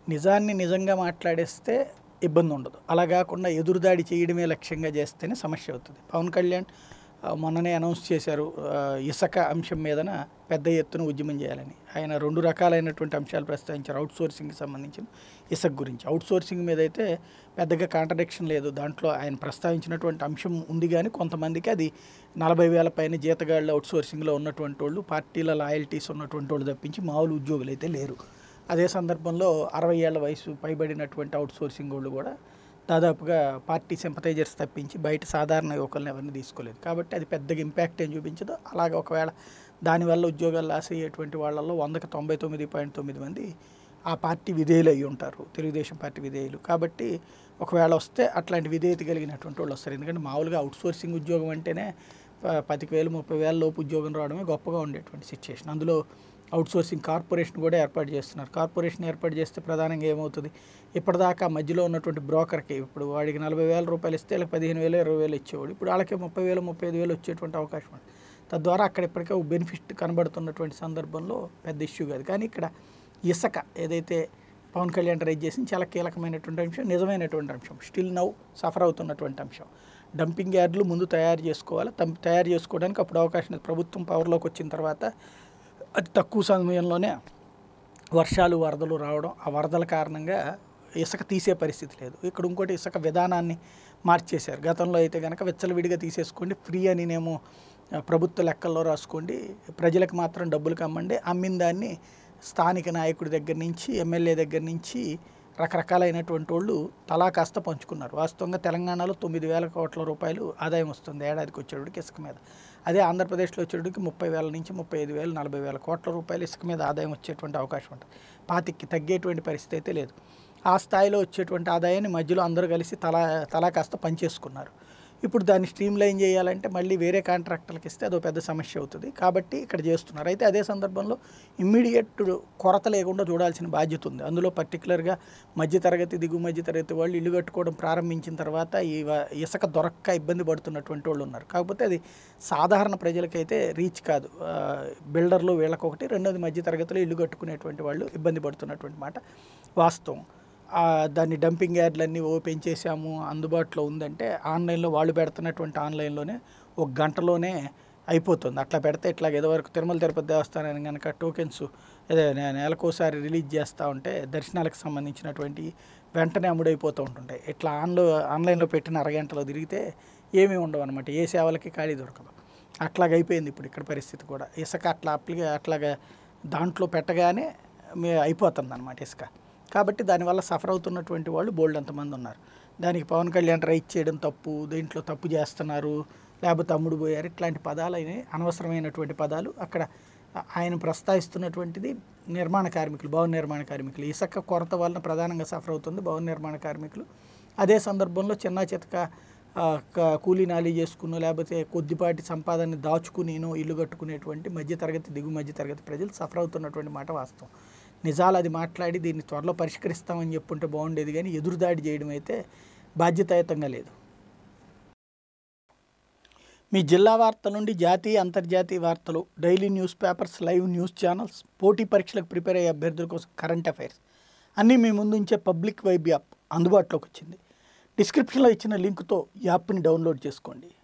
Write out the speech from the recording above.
నిజాన్ని నిజంగా మాట్లాడేస్తే ఇబ్బంది ఉండదు అలా కాకుండా ఎదురుదాడి చేయడమే లక్ష్యంగా చేస్తేనే సమస్య అవుతుంది పవన్ కళ్యాణ్ ఆ, మొన్ననే అనౌన్స్ చేశారు ఆ, ఇసుక అంశం మీదన పెద్ద ఎత్తున ఉద్యమం చేయాలని ఆయన రెండు రకాలైనటువంటి అంశాలు ప్రస్తావించారు అవుట్ సోర్సింగ్కి సంబంధించిన ఇసుక గురించి అవుట్ సోర్సింగ్ మీద అయితే పెద్దగా కాంట్రడిక్షన్ లేదు దాంట్లో ఆయన ప్రస్తావించినటువంటి అంశం ఉంది కానీ కొంతమందికి అది నలభై వేల పైన జీతగాళ్ళు అవుట్ సోర్సింగ్లో ఉన్నటువంటి వాళ్ళు పార్టీల లాయల్టీస్ ఉన్నటువంటి వాళ్ళు తప్పించి మామూలు ఉద్యోగులు అయితే లేరు అదే సందర్భంలో అరవై ఏళ్ల వయసు పైబడినటువంటి అవుట్ సోర్సింగ్ వాళ్ళు కూడా దాదాపుగా పార్టీ సింపతైజర్స్ తప్పించి బయట సాధారణ యువకులను ఎవరిని తీసుకోలేదు కాబట్టి అది పెద్దగా ఇంపాక్ట్ ఏం చూపించదు అలాగే ఒకవేళ దానివల్ల ఉద్యోగాలు లాస్ అయ్యేటువంటి వాళ్ళల్లో వందకి తొంభై తొమ్మిది పాయింట్ తొమ్మిది మంది ఆ పార్టీ విధేయులు అయి ఉంటారు తెలుగుదేశం పార్టీ విధేయులు కాబట్టి ఒకవేళ వస్తే అట్లాంటి విధేయత కలిగినటువంటి వాళ్ళు వస్తారు ఎందుకంటే మామూలుగా అవుట్ సోర్సింగ్ ఉద్యోగం అంటేనే ప- పదికి వేలు ముప్పై వేల లోపు ఉద్యోగం రావడమే గొప్పగా ఉండేటువంటి సిచ్యుయేషన్ అందులో అవుట్ సోర్సింగ్ కార్పొరేషన్ కూడా ఏర్పాటు చేస్తున్నారు కార్పొరేషన్ ఏర్పాటు చేస్తే ప్రధానంగా ఏమవుతుంది ఇప్పటిదాకా మధ్యలో ఉన్నటువంటి బ్రోకర్కి ఇప్పుడు వాడికి నలభై వేల రూపాయలు ఇస్తే వీళ్ళకి పదిహేను వేలు ఇరవై వేలు ఇచ్చేవాడు ఇప్పుడు వాళ్ళకి ముప్పై వేలు ముప్పై ఐదు వేలు వచ్చేటువంటి అవకాశం ఉంది తద్వారా అక్కడ ఇప్పటికే ఒక బెనిఫిట్ కనబడుతున్నటువంటి సందర్భంలో పెద్ద ఇష్యూ కాదు కానీ ఇక్కడ ఇసుక ఏదైతే పవన్ కళ్యాణ్ రైజ్ చేసింది చాలా కీలకమైనటువంటి అంశం నిజమైనటువంటి అంశం స్టిల్ నౌ సఫర్ అవుతున్నటువంటి అంశం డంపింగ్ యార్డులు ముందు తయారు చేసుకోవాలి తం- తయారు చేసుకోవడానికి అప్పుడు అవకాశం ఉంది ప్రభుత్వం పవర్లోకి వచ్చిన తర్వాత అతి తక్కువ సమయంలోనే వర్షాలు వరదలు రావడం ఆ వరదల కారణంగా ఇసుక తీసే పరిస్థితి లేదు ఇక్కడ ఇంకోటి ఇసుక విధానాన్ని మార్చేశారు గతంలో అయితే కనుక విచ్చలవిడిగా తీసేసుకోండి ఫ్రీ అని నేమో ఆ, ప్రభుత్వ లెక్కల్లో రాసుకోండి ప్రజలకు మాత్రం డబ్బులు కమ్మండి అమ్మిన దాన్ని స్థానిక నాయకుడి దగ్గర నుంచి ఎమ్మెల్యే దగ్గర నుంచి రకరకాలైనటువంటి వాళ్ళు తలా కాస్త పంచుకున్నారు వాస్తవంగా తెలంగాణలో తొమ్మిది వేల కోట్ల రూపాయలు ఆదాయం వస్తుంది ఏడాదికి వచ్చేటికి ఇసుక మీద అదే ఆంధ్రప్రదేశ్లో వచ్చేటికి ముప్పై వేల నుంచి ముప్పై ఐదు వేలు నలభై వేల కోట్ల రూపాయలు ఇసుక మీద ఆదాయం వచ్చేటువంటి అవకాశం ఉంటుంది పాతికి తగ్గేటువంటి పరిస్థితి అయితే లేదు ఆ స్థాయిలో వచ్చేటువంటి ఆదాయాన్ని మధ్యలో అందరూ కలిసి తలా తలా కాస్త పనిచేసుకున్నారు ఇప్పుడు దాన్ని స్ట్రీమ్ లైన్ చేయాలంటే మళ్ళీ వేరే కాంట్రాక్టర్లకు ఇస్తే అదో పెద్ద సమస్య అవుతుంది కాబట్టి ఇక్కడ చేస్తున్నారు అయితే అదే సందర్భంలో ఇమ్మీడియట్ కొరత లేకుండా చూడాల్సిన బాధ్యత ఉంది అందులో పర్టికులర్గా మధ్యతరగతి దిగు మధ్యతరగతి వాళ్ళు ఇల్లు కట్టుకోవడం ప్రారంభించిన తర్వాత ఈ వ- ఇసుక దొరక్క ఇబ్బంది పడుతున్నటువంటి వాళ్ళు ఉన్నారు కాకపోతే అది సాధారణ ప్రజలకైతే రీచ్ కాదు ఆ, బిల్డర్లు వీళ్ళకొకటి రెండోది మధ్యతరగతిలో ఇల్లు కట్టుకునేటువంటి వాళ్ళు ఇబ్బంది పడుతున్నటువంటి మాట వాస్తవం ఆ, దాన్ని డంపింగ్ యార్డ్లన్నీ ఓపెన్ చేశాము అందుబాటులో ఉందంటే ఆన్లైన్లో వాళ్ళు పెడుతున్నటువంటి ఆన్లైన్లోనే ఒక గంటలోనే అయిపోతుంది అట్లా పెడితే ఇట్లా ఇదివరకు తిరుమల తిరుపతి దేవస్థానాన్ని కనుక టోకెన్స్ అదే నే- నెలకోసారి రిలీజ్ చేస్తూ ఉంటే దర్శనాలకు సంబంధించినటువంటి వెంటనే అమ్ముడైపోతూ ఉంటుంటాయి ఇట్లా ఆన్లో ఆన్లైన్లో పెట్టిన అరగంటలో తిరిగితే ఏమీ ఉండవు అనమాట ఏ సేవలకి ఖాళీ దొరకదు అట్లాగ అయిపోయింది ఇప్పుడు ఇక్కడ పరిస్థితి కూడా ఇసుక అట్లా అప్లికే అట్లాగా దాంట్లో పెట్టగానే మే అయిపోతుంది అనమాట ఇసుక కాబట్టి దానివల్ల సఫర్ అవుతున్నటువంటి వాళ్ళు బోల్డ్ అంతమంది ఉన్నారు దానికి పవన్ కళ్యాణ్ రైట్ చేయడం తప్పు దీంట్లో తప్పు చేస్తున్నారు లేకపోతే అమ్ముడు పోయారు ఇట్లాంటి పదాలు అయినాయి అనవసరమైనటువంటి పదాలు అక్కడ ఆయన ప్రస్తావిస్తున్నటువంటిది నిర్మాణ కార్మికులు భవన నిర్మాణ కార్మికులు ఇసుక కొరత వలన ప్రధానంగా సఫర్ అవుతుంది భవన నిర్మాణ కార్మికులు అదే సందర్భంలో చిన్న చితక ఆ, క- కూలీ నాలి చేసుకునో లేకపోతే కొద్దిపాటి సంపాదనని దాచుకునేనో ఇల్లు కట్టుకునేటువంటి మధ్యతరగతి దిగు మధ్యతరగతి ప్రజలు సఫర్ అవుతున్నటువంటి మాట వాస్తవం నిజాలు అది మాట్లాడి దీన్ని త్వరలో పరిష్కరిస్తామని చెప్పుంటే బాగుండేది కానీ ఎదురుదాడి చేయడం అయితే బాధ్యతాయుతంగా లేదు మీ జిల్లా వార్తల నుండి జాతీయ అంతర్జాతీయ వార్తలు daily news papers live news channels పోటీ పరీక్షలకు ప్రిపేర్ అయ్యే అభ్యర్థుల కోసం కరెంట్ అఫైర్స్ అన్నీ మీ ముందు ఉంచే పబ్లిక్ వైబ్ యాప్ అందుబాటులోకి వచ్చింది డిస్క్రిప్షన్లో ఇచ్చిన లింకుతో యాప్ని డౌన్లోడ్ చేసుకోండి